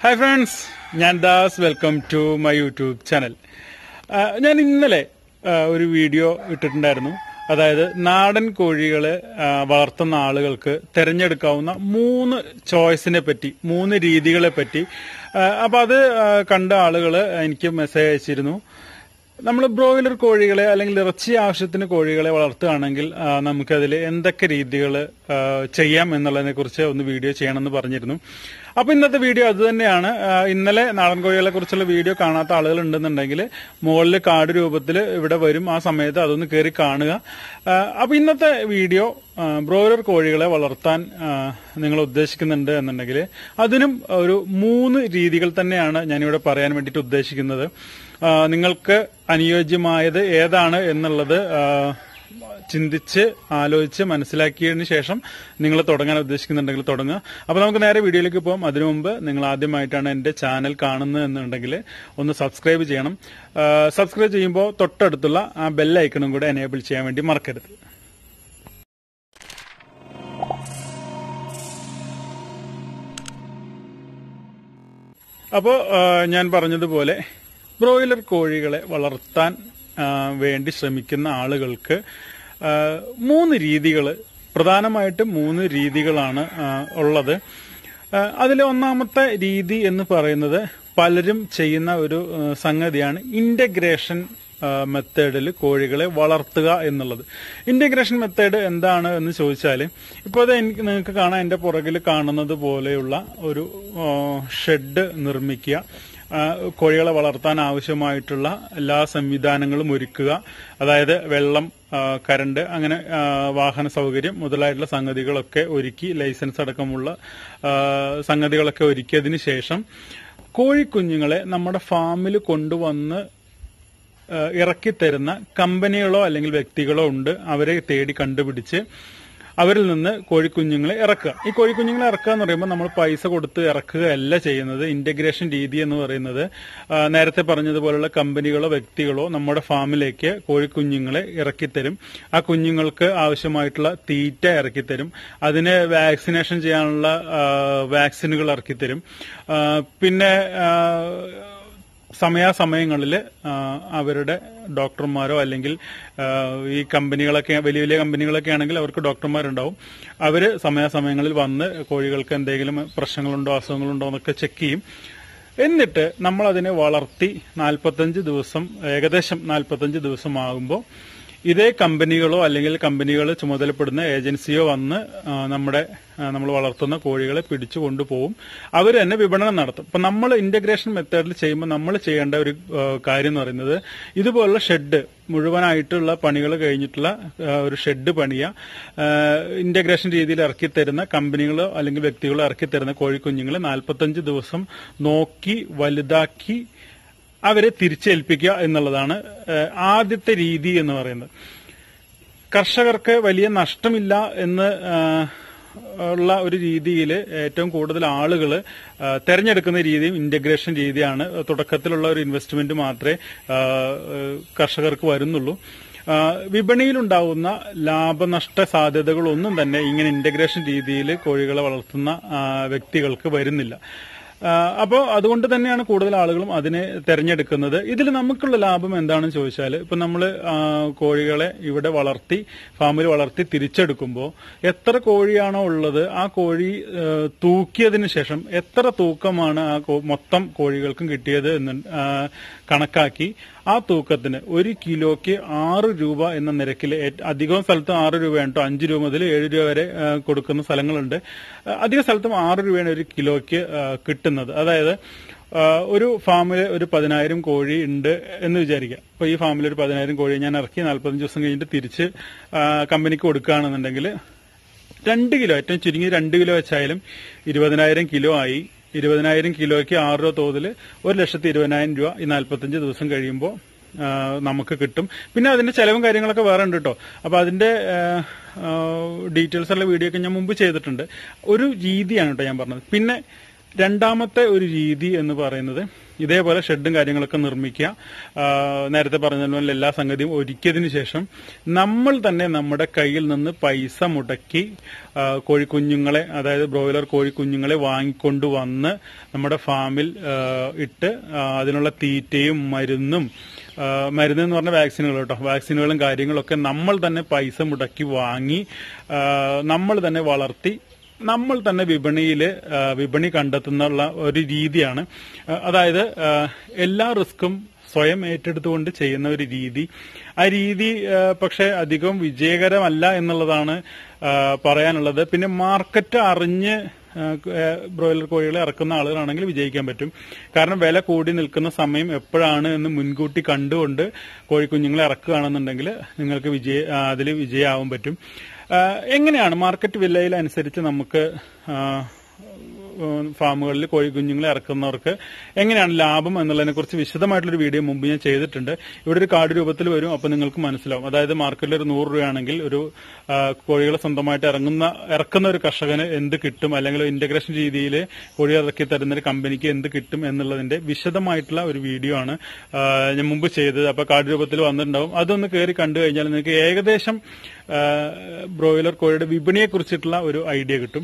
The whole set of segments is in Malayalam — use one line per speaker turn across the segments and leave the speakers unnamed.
ഹായ് ഫ്രണ്ട്സ് ഞാൻ Das welcome to my YouTube channel ഞാൻ ഇന്നലെ ആ, ഒരു വീഡിയോ ഇട്ടിട്ടുണ്ടായിരുന്നു അതായത് നാടൻ കോഴികളെ ആ, വളർത്തുന്ന ആളുകൾക്ക് തിരഞ്ഞെടുക്കാവുന്ന മൂന്ന് ചോയ്സിനെ പറ്റി മൂന്ന് രീതികളെ പറ്റി ആ, അപ്പൊ അത് ആ, കണ്ട ആളുകൾ എനിക്ക് മെസ്സേജ് അയച്ചിരുന്നു നമ്മൾ ബ്രോയിലർ കോഴികളെ അല്ലെങ്കിൽ ഇറച്ചി ആവശ്യത്തിന് കോഴികളെ വളർത്തുകയാണെങ്കിൽ ആ, നമുക്കതിൽ എന്തൊക്കെ രീതികൾ ചെയ്യാം എന്നുള്ളതിനെ കുറിച്ച് ഒന്ന് വീഡിയോ ചെയ്യണമെന്ന് പറഞ്ഞിരുന്നു അപ്പൊ ഇന്നത്തെ വീഡിയോ അത് തന്നെയാണ് ആ, ഇന്നലെ നാടൻ കോഴികളെ കുറിച്ചുള്ള വീഡിയോ കാണാത്ത ആളുകൾ ഉണ്ടെന്നുണ്ടെങ്കിൽ മുകളിൽ കാർഡ് രൂപത്തിൽ ഇവിടെ വരും ആ സമയത്ത് അതൊന്ന് കയറി കാണുക ആ, അപ്പൊ ഇന്നത്തെ വീഡിയോ ആ, ബ്രോയിലർ കോഴികളെ വളർത്താൻ ആ, നിങ്ങൾ ഉദ്ദേശിക്കുന്നുണ്ട് എന്നുണ്ടെങ്കിൽ അതിനും ഒരു മൂന്ന് രീതികൾ തന്നെയാണ് ഞാനിവിടെ പറയാൻ വേണ്ടിയിട്ട് ഉദ്ദേശിക്കുന്നത് ആ, നിങ്ങൾക്ക് അനുയോജ്യമായത് ഏതാണ് എന്നുള്ളത് ആ, ചിന്തിച്ച് ആലോചിച്ച് മനസ്സിലാക്കിയതിന് ശേഷം നിങ്ങൾ തുടങ്ങാൻ ഉദ്ദേശിക്കുന്നുണ്ടെങ്കിൽ തുടങ്ങുക അപ്പൊ നമുക്ക് നേരെ വീഡിയോയിലേക്ക് പോകാം അതിനു മുമ്പ് നിങ്ങൾ ആദ്യമായിട്ടാണ് എന്റെ ചാനൽ കാണുന്നത് എന്നുണ്ടെങ്കിൽ ഒന്ന് സബ്സ്ക്രൈബ് ചെയ്യണം ആ, സബ്സ്ക്രൈബ് ചെയ്യുമ്പോൾ തൊട്ടടുത്തുള്ള ആ ബെൽ ഐക്കണും കൂടെ എനേബിൾ ചെയ്യാൻ വേണ്ടി മറക്കരുത് അപ്പോൾ ഞാൻ പറഞ്ഞതുപോലെ ബ്രോയിലർ കോഴികളെ വളർത്താൻ ആ, വേണ്ടി ശ്രമിക്കുന്ന ആളുകൾക്ക് ആ, മൂന്ന് രീതികൾ പ്രധാനമായിട്ടും മൂന്ന് രീതികളാണ് ആ, ഉള്ളത് അതിൽ ഒന്നാമത്തെ രീതി എന്ന് പറയുന്നത് പലരും ചെയ്യുന്ന ഒരു ആ, സംഗതിയാണ് ഇന്റഗ്രേഷൻ മെത്തേഡിൽ കോഴികളെ വളർത്തുക എന്നുള്ളത് ഇന്റഗ്രേഷൻ മെത്തേഡ് എന്താണ് എന്ന് ചോദിച്ചാൽ ഇപ്പോൾ അത് എനിക്ക് നിങ്ങൾക്ക് കാണാൻ എൻ്റെ പുറകിൽ കാണുന്നത് പോലെയുള്ള ഒരു ഷെഡ് നിർമ്മിക്കുക ആ, കോഴികളെ വളർത്താൻ ആവശ്യമായിട്ടുള്ള എല്ലാ സംവിധാനങ്ങളും ഒരുക്കുക അതായത് വെള്ളം ആ, കരണ്ട് അങ്ങനെ ആ, വാഹന സൗകര്യം മുതലായിട്ടുള്ള സംഗതികളൊക്കെ ഒരുക്കി ലൈസൻസ് അടക്കമുള്ള ആ, സംഗതികളൊക്കെ ഒരുക്കിയതിന് ശേഷം കോഴിക്കുഞ്ഞുങ്ങളെ നമ്മുടെ ഫാമിൽ കൊണ്ടുവന്ന് ഏഹ് ഇറക്കിത്തരുന്ന കമ്പനികളോ അല്ലെങ്കിൽ വ്യക്തികളോ ഉണ്ട് അവരെ തേടി കണ്ടുപിടിച്ച് അവരിൽ നിന്ന് കോഴിക്കുഞ്ഞുങ്ങളെ ഇറക്കുക ഈ കോഴിക്കുഞ്ഞുങ്ങളെ ഇറക്കുക എന്ന് പറയുമ്പോൾ നമ്മൾ പൈസ കൊടുത്ത് ഇറക്കുകയല്ല ചെയ്യുന്നത് ഇന്റഗ്രേഷൻ രീതി എന്ന് പറയുന്നത് ആ, നേരത്തെ പറഞ്ഞതുപോലുള്ള കമ്പനികളോ വ്യക്തികളോ നമ്മുടെ ഫാമിലേക്ക് കോഴിക്കുഞ്ഞുങ്ങളെ ഇറക്കിത്തരും ആ കുഞ്ഞുങ്ങൾക്ക് ആവശ്യമായിട്ടുള്ള തീറ്റ ഇറക്കിത്തരും അതിന് വാക്സിനേഷൻ ചെയ്യാനുള്ള ആ, വാക്സിനുകൾ ഇറക്കിത്തരും ആ, പിന്നെ ആ, സമയാസമയങ്ങളിൽ അവരുടെ ഡോക്ടർമാരോ അല്ലെങ്കിൽ ആ, ഈ കമ്പനികളൊക്കെ വലിയ വലിയ കമ്പനികളൊക്കെ ആണെങ്കിൽ അവർക്ക് ഡോക്ടർമാരുണ്ടാവും അവർ സമയാസമയങ്ങളിൽ വന്ന് കോഴികൾക്ക് എന്തെങ്കിലും പ്രശ്നങ്ങളുണ്ടോ അസുഖങ്ങളുണ്ടോ എന്നൊക്കെ ചെക്ക് ചെയ്യും എന്നിട്ട് നമ്മൾ അതിനെ വളർത്തി നാൽപ്പത്തഞ്ച് ദിവസം ഏകദേശം നാൽപ്പത്തഞ്ച് ദിവസം ആകുമ്പോൾ ഇതേ കമ്പനികളോ അല്ലെങ്കിൽ കമ്പനികൾ ചുമതലപ്പെടുന്ന ഏജൻസിയോ വന്ന് ആ, നമ്മുടെ നമ്മൾ വളർത്തുന്ന കോഴികളെ പിടിച്ചു കൊണ്ടുപോകും അവർ തന്നെ വിപണനം നടത്തും അപ്പൊ നമ്മൾ ഇന്റഗ്രേഷൻ മെത്തേഡിൽ ചെയ്യുമ്പോൾ നമ്മൾ ചെയ്യേണ്ട ഒരു ആ, കാര്യം എന്ന് പറയുന്നത് ഇതുപോലുള്ള ഷെഡ് മുഴുവനായിട്ടുള്ള പണികൾ കഴിഞ്ഞിട്ടുള്ള ആ, ഒരു ഷെഡ് പണിയ ഇന്റഗ്രേഷൻ രീതിയിൽ ഇറക്കി തരുന്ന കമ്പനികളോ അല്ലെങ്കിൽ വ്യക്തികളോ ഇറക്കി തരുന്ന കോഴിക്കുഞ്ഞുങ്ങളെ നാൽപ്പത്തഞ്ച് ദിവസം നോക്കി വലുതാക്കി അവരെ തിരിച്ചേൽപ്പിക്കുക എന്നുള്ളതാണ് ഏഹ്, ആദ്യത്തെ രീതി എന്ന് പറയുന്നത് കർഷകർക്ക് വലിയ നഷ്ടമില്ല എന്ന് ആഹ്, ഉള്ള ഒരു രീതിയിൽ ഏറ്റവും കൂടുതൽ ആളുകൾ തെരഞ്ഞെടുക്കുന്ന രീതിയും ഇന്റഗ്രേഷൻ രീതിയാണ് തുടക്കത്തിലുള്ള ഒരു ഇൻവെസ്റ്റ്മെന്റ് മാത്രമേ ആഹ്, ഏഹ്, കർഷകർക്ക് വരുന്നുള്ളൂ ആഹ്, വിപണിയിലുണ്ടാവുന്ന ലാഭനഷ്ട സാധ്യതകളൊന്നും തന്നെ ഇങ്ങനെ ഇന്റഗ്രേഷൻ രീതിയിൽ കോഴികളെ വളർത്തുന്ന ആഹ്, വ്യക്തികൾക്ക് വരുന്നില്ല അപ്പോൾ അതുകൊണ്ട് തന്നെയാണ് കൂടുതൽ ആളുകളും അതിനെ തെരഞ്ഞെടുക്കുന്നത് ഇതിൽ നമുക്കുള്ള ലാഭം എന്താണെന്ന് ചോദിച്ചാൽ ഇപ്പൊ നമ്മൾ കോഴികളെ ഇവിടെ വളർത്തി ഫാമിൽ വളർത്തി തിരിച്ചെടുക്കുമ്പോൾ എത്ര കോഴിയാണോ ഉള്ളത് ആ കോഴി ആ, തൂക്കിയതിന് ശേഷം എത്ര തൂക്കമാണ് ആ കോ- മൊത്തം കോഴികൾക്കും കിട്ടിയത് എന്ന് ആ, കണക്കാക്കി ആ തൂക്കത്തിന് ഒരു കിലോയ്ക്ക് ആറ് രൂപ എന്ന നിരക്കിൽ ഏറ്റ് അധികം സ്ഥലത്തും ആറ് രൂപയാണ് കേട്ടോ അഞ്ച് രൂപ മുതൽ ഏഴ് രൂപ വരെ ആ, കൊടുക്കുന്ന സ്ഥലങ്ങളുണ്ട് ആ, അധിക സ്ഥലത്തും ആറ് രൂപയാണ് ഒരു കിലോയ്ക്ക് ആ, കിട്ടുന്നത് അതായത് ആ, ഒരു ഫാമിൽ ഒരു പതിനായിരം കോഴി ഉണ്ട് എന്ന് വിചാരിക്കാം അപ്പൊ ഈ ഫാമിൽ ഒരു പതിനായിരം കോഴി ഞാൻ ഇറക്കി നാൽപ്പത്തഞ്ച് ദിവസം കഴിഞ്ഞിട്ട് തിരിച്ച് ആ, കമ്പനിക്ക് കൊടുക്കുകയാണെന്നുണ്ടെങ്കിൽ രണ്ട് കിലോ ഏറ്റവും ചുരുങ്ങി രണ്ട് കിലോ വെച്ചായാലും ഇരുപതിനായിരം കിലോ ആയി ഇരുപതിനായിരം കിലോയ്ക്ക് ആറ് രൂപ തോതിൽ ഒരു ലക്ഷത്തി ഇരുപതിനായിരം രൂപ ഈ നാൽപ്പത്തഞ്ച് ദിവസം കഴിയുമ്പോൾ ആ, നമുക്ക് കിട്ടും പിന്നെ അതിന്റെ ചെലവും കാര്യങ്ങളൊക്കെ വേറെ ഉണ്ട് കേട്ടോ അപ്പൊ അതിന്റെ ഡീറ്റെയിൽസ് ഉള്ള വീഡിയോ ഒക്കെ ഞാൻ മുമ്പ് ചെയ്തിട്ടുണ്ട് ഒരു രീതിയാണ് കേട്ടോ ഞാൻ പറഞ്ഞത് പിന്നെ രണ്ടാമത്തെ ഒരു രീതി എന്ന് പറയുന്നത് ഇതേപോലെ ഷെഡും കാര്യങ്ങളൊക്കെ നിർമ്മിക്കുക ആ, നേരത്തെ പറഞ്ഞതുപോലെ എല്ലാ സംഗതിയും ഒരുക്കിയതിനു ശേഷം നമ്മൾ തന്നെ നമ്മുടെ കയ്യിൽ നിന്ന് പൈസ മുടക്കി ആ, കോഴിക്കുഞ്ഞുങ്ങളെ അതായത് ബ്രോയിലർ കോഴിക്കുഞ്ഞുങ്ങളെ വാങ്ങിക്കൊണ്ട് വന്ന് നമ്മുടെ ഫാമിൽ ആ, ഇട്ട് ആ, അതിനുള്ള തീറ്റയും മരുന്നും ആ, മരുന്ന് എന്ന് പറഞ്ഞ വാക്സിനുകൾ കേട്ടോ വാക്സിനുകളും കാര്യങ്ങളൊക്കെ നമ്മൾ തന്നെ പൈസ മുടക്കി വാങ്ങി ആ, നമ്മൾ തന്നെ വളർത്തി നമ്മൾ തന്നെ വിപണിയിൽ വിപണി കണ്ടെത്തുന്നുള്ള ഒരു രീതിയാണ് ആ, അതായത് ആ, എല്ലാ റിസ്ക്കും സ്വയം ഏറ്റെടുത്തുകൊണ്ട് ചെയ്യുന്ന ഒരു രീതി ആ രീതി ആ, പക്ഷെ അധികം വിജയകരമല്ല എന്നുള്ളതാണ് ആ, പറയാനുള്ളത് പിന്നെ മാർക്കറ്റ് അറിഞ്ഞ് ആ, ആ, ബ്രോയിലർ കോഴികളെ ഇറക്കുന്ന ആളുകളാണെങ്കിൽ വിജയിക്കാൻ പറ്റും കാരണം വില കൂടി നിൽക്കുന്ന സമയം എപ്പോഴാണ് എന്ന് മുൻകൂട്ടി കണ്ടുകൊണ്ട് കോഴിക്കുഞ്ഞുങ്ങളെ ഇറക്കുകയാണെന്നുണ്ടെങ്കിൽ നിങ്ങൾക്ക് വിജയ അതിൽ വിജയമാവാൻ പറ്റും ആ, എങ്ങനെയാണ് മാർക്കറ്റ് വിലയിൽ അനുസരിച്ച് നമുക്ക് ആ, ഉം, ഫാമുകളിൽ കോഴിക്കുഞ്ഞുങ്ങളെ ഇറക്കുന്നവർക്ക് എങ്ങനെയാണ് ലാഭം എന്നുള്ളതിനെ കുറിച്ച് വിശദമായിട്ടുള്ളൊരു വീഡിയോ മുമ്പ് ഞാൻ ചെയ്തിട്ടുണ്ട് ഇവിടെ ഒരു കാർഡ് രൂപത്തിൽ വരും അപ്പോൾ നിങ്ങൾക്ക് മനസ്സിലാവും അതായത് മാർക്കറ്റിൽ ഒരു നൂറ് രൂപയാണെങ്കിൽ ഒരു ആ, കോഴികളെ സ്വന്തമായിട്ട് ഇറങ്ങുന്ന ഇറക്കുന്ന ഒരു കർഷകന് എന്ത് കിട്ടും അല്ലെങ്കിൽ ഇന്റഗ്രേഷൻ രീതിയിൽ കോഴി ഇറക്കി തരുന്ന ഒരു കമ്പനിക്ക് എന്ത് കിട്ടും എന്നുള്ളതിന്റെ വിശദമായിട്ടുള്ള ഒരു വീഡിയോ ആണ് ആ, ഞാൻ മുമ്പ് ചെയ്തത് അപ്പൊ കാർഡ് രൂപത്തിൽ വന്നിട്ടുണ്ടാവും അതൊന്ന് കയറി കണ്ടു കഴിഞ്ഞാൽ നിങ്ങൾക്ക് ഏകദേശം ആ, ബ്രോയിലർ കോഴിയുടെ വിപണിയെ കുറിച്ചിട്ടുള്ള ഒരു ഐഡിയ കിട്ടും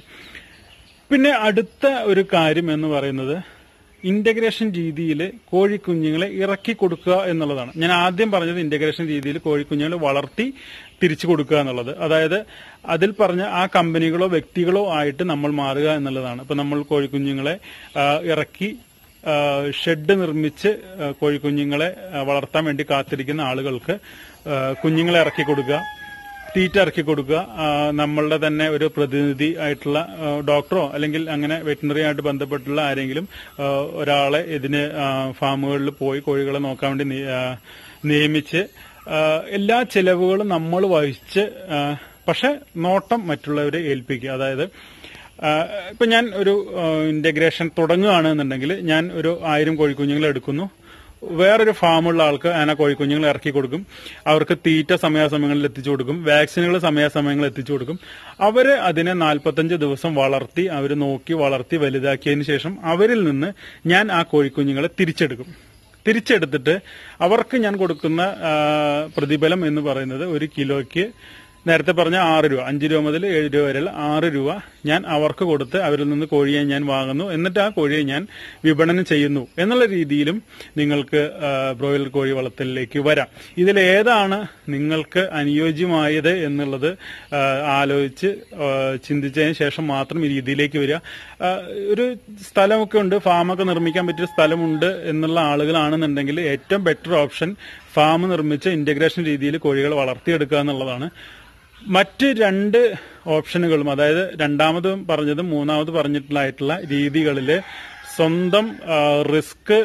പിന്നെ അടുത്ത ഒരു കാര്യം എന്ന് പറയുന്നത് ഇന്റഗ്രേഷൻ രീതിയിൽ കോഴിക്കുഞ്ഞുങ്ങളെ ഇറക്കി കൊടുക്കുക എന്നുള്ളതാണ് ഞാൻ ആദ്യം പറഞ്ഞത് ഇന്റഗ്രേഷൻ രീതിയിൽ കോഴിക്കുഞ്ഞുങ്ങളെ വളർത്തി തിരിച്ചു കൊടുക്കുക എന്നുള്ളത് അതായത് അതിൽ പറഞ്ഞ ആ കമ്പനികളോ വ്യക്തികളോ ആയിട്ട് നമ്മൾ മാറുക എന്നുള്ളതാണ് ഇപ്പൊ നമ്മൾ കോഴിക്കുഞ്ഞുങ്ങളെ ആ, ഇറക്കി ആ, ഷെഡ് നിർമ്മിച്ച് ആ, കോഴിക്കുഞ്ഞുങ്ങളെ ആ, വളർത്താൻ വേണ്ടി കാത്തിരിക്കുന്ന ആളുകൾക്ക് ആ, കുഞ്ഞുങ്ങളെ ഇറക്കി കൊടുക്കുക തീറ്റ ഇറക്കി കൊടുക്കുക ആ, നമ്മളുടെ തന്നെ ഒരു പ്രതിനിധി ആയിട്ടുള്ള ആ, ഡോക്ടറോ അല്ലെങ്കിൽ അങ്ങനെ വെറ്റിനറി ആയിട്ട് ബന്ധപ്പെട്ടുള്ള ആരെങ്കിലും ആ, ഒരാളെ ഇതിന് ആ, ഫാമുകളിൽ പോയി കോഴികളെ നോക്കാൻ വേണ്ടി നിയ- ആ, നിയമിച്ച് ആ, എല്ലാ ചെലവുകളും നമ്മൾ വഹിച്ച് ആ, പക്ഷെ നോട്ടം മറ്റുള്ളവരെ ഏൽപ്പിക്കുക അതായത് ആ, ഇപ്പൊ ഞാൻ ഒരു ഇന്റഗ്രേഷൻ തുടങ്ങുകയാണെന്നുണ്ടെങ്കിൽ ഞാൻ ഒരു ആയിരം കോഴിക്കുഞ്ഞുങ്ങളെ എടുക്കുന്നു വേറൊരു ഫാമുള്ള ആൾക്ക് ആന കോഴിക്കുഞ്ഞുങ്ങൾ ഇറക്കി കൊടുക്കും അവർക്ക് തീറ്റ സമയാസമയങ്ങളിൽ എത്തിച്ചു കൊടുക്കും വാക്സിനുകൾ സമയാസമയങ്ങളിൽ എത്തിച്ചു കൊടുക്കും അവര് അതിനെ നാൽപ്പത്തഞ്ച് ദിവസം വളർത്തി അവർ നോക്കി വളർത്തി വലുതാക്കിയതിനു ശേഷം അവരിൽ നിന്ന് ഞാൻ ആ കോഴിക്കുഞ്ഞുങ്ങളെ തിരിച്ചെടുക്കും തിരിച്ചെടുത്തിട്ട് അവർക്ക് ഞാൻ കൊടുക്കുന്ന ആ, പ്രതിഫലം എന്ന് പറയുന്നത് ഒരു കിലോയ്ക്ക് നേരത്തെ പറഞ്ഞ ആറ് രൂപ അഞ്ച് രൂപ മുതൽ ഏഴ് രൂപ വരെയുള്ള ആറ് രൂപ ഞാൻ അവർക്ക് കൊടുത്ത് അവരിൽ നിന്ന് കോഴിയെ ഞാൻ വാങ്ങുന്നു എന്നിട്ട് ആ കോഴിയെ ഞാൻ വിപണനം ചെയ്യുന്നു എന്നുള്ള രീതിയിലും നിങ്ങൾക്ക് ആ, ബ്രോയിലർ കോഴി വളർത്തലിലേക്ക് വരാം ഇതിൽ ഏതാണ് നിങ്ങൾക്ക് അനുയോജ്യമായത് എന്നുള്ളത് ആ, ആലോചിച്ച് ആ, ചിന്തിച്ചതിന് ശേഷം മാത്രം ഈ രീതിയിലേക്ക് വരിക ആ, ഒരു സ്ഥലമൊക്കെ ഉണ്ട് ഫാമൊക്കെ നിർമ്മിക്കാൻ പറ്റിയ സ്ഥലമുണ്ട് എന്നുള്ള ആളുകളാണെന്നുണ്ടെങ്കിൽ ഏറ്റവും ബെറ്റർ ഓപ്ഷൻ ഫാം നിർമ്മിച്ച് ഇന്റഗ്രേഷൻ രീതിയിൽ കോഴികളെ വളർത്തിയെടുക്കുക എന്നുള്ളതാണ് മറ്റ് രണ്ട് ഓപ്ഷനുകളും അതായത് രണ്ടാമത് പറഞ്ഞതും മൂന്നാമത് പറഞ്ഞിട്ടുള്ളതായിട്ടുള്ള രീതികളിൽ സ്വന്തം റിസ്ക്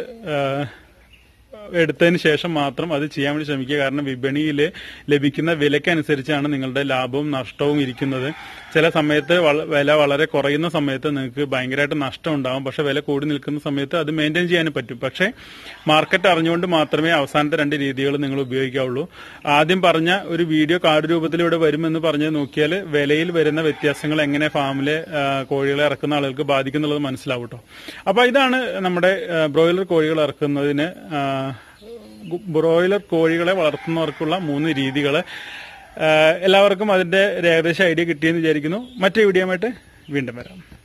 എടുത്തതിന് ശേഷം മാത്രം അത് ചെയ്യാൻ വേണ്ടി ശ്രമിക്കുക കാരണം വിപണിയിൽ ലഭിക്കുന്ന വിലക്കനുസരിച്ചാണ് നിങ്ങളുടെ ലാഭവും നഷ്ടവും ഇരിക്കുന്നത് ചില സമയത്ത് വള- വില വളരെ കുറയുന്ന സമയത്ത് നിങ്ങൾക്ക് ഭയങ്കരമായിട്ട് നഷ്ടം ഉണ്ടാവും പക്ഷെ വില കൂടി നിൽക്കുന്ന സമയത്ത് അത് മെയിൻറ്റെയിൻ ചെയ്യാനും പറ്റും പക്ഷേ മാർക്കറ്റ് അറിഞ്ഞുകൊണ്ട് മാത്രമേ അവസാനത്തെ രണ്ട് രീതികൾ നിങ്ങൾ ഉപയോഗിക്കാവുള്ളൂ ആദ്യം പറഞ്ഞ ഒരു വീഡിയോ കാർഡ് രൂപത്തിൽ ഇവിടെ വരുമെന്ന് പറഞ്ഞ് നോക്കിയാൽ വിലയിൽ വരുന്ന വ്യത്യാസങ്ങൾ എങ്ങനെ ഫാമിലെ ആ, കോഴികളെ ഇറക്കുന്ന ആളുകൾക്ക് ബാധിക്കുന്നുള്ളത് മനസ്സിലാവും കേട്ടോ അപ്പൊ ഇതാണ് നമ്മുടെ ആ, ബ്രോയിലർ കോഴികൾ ഇറക്കുന്നതിന് ആ, ഗു- ബ്രോയിലർ കോഴികളെ വളർത്തുന്നവർക്കുള്ള മൂന്ന് രീതികൾ എല്ലാവർക്കും അതിന്റെ ഒരു ഏകദേശം ഐഡിയ കിട്ടിയെന്ന് വിചാരിക്കുന്നു മറ്റേ വീഡിയോ ആയിട്ട് വീണ്ടും വരാം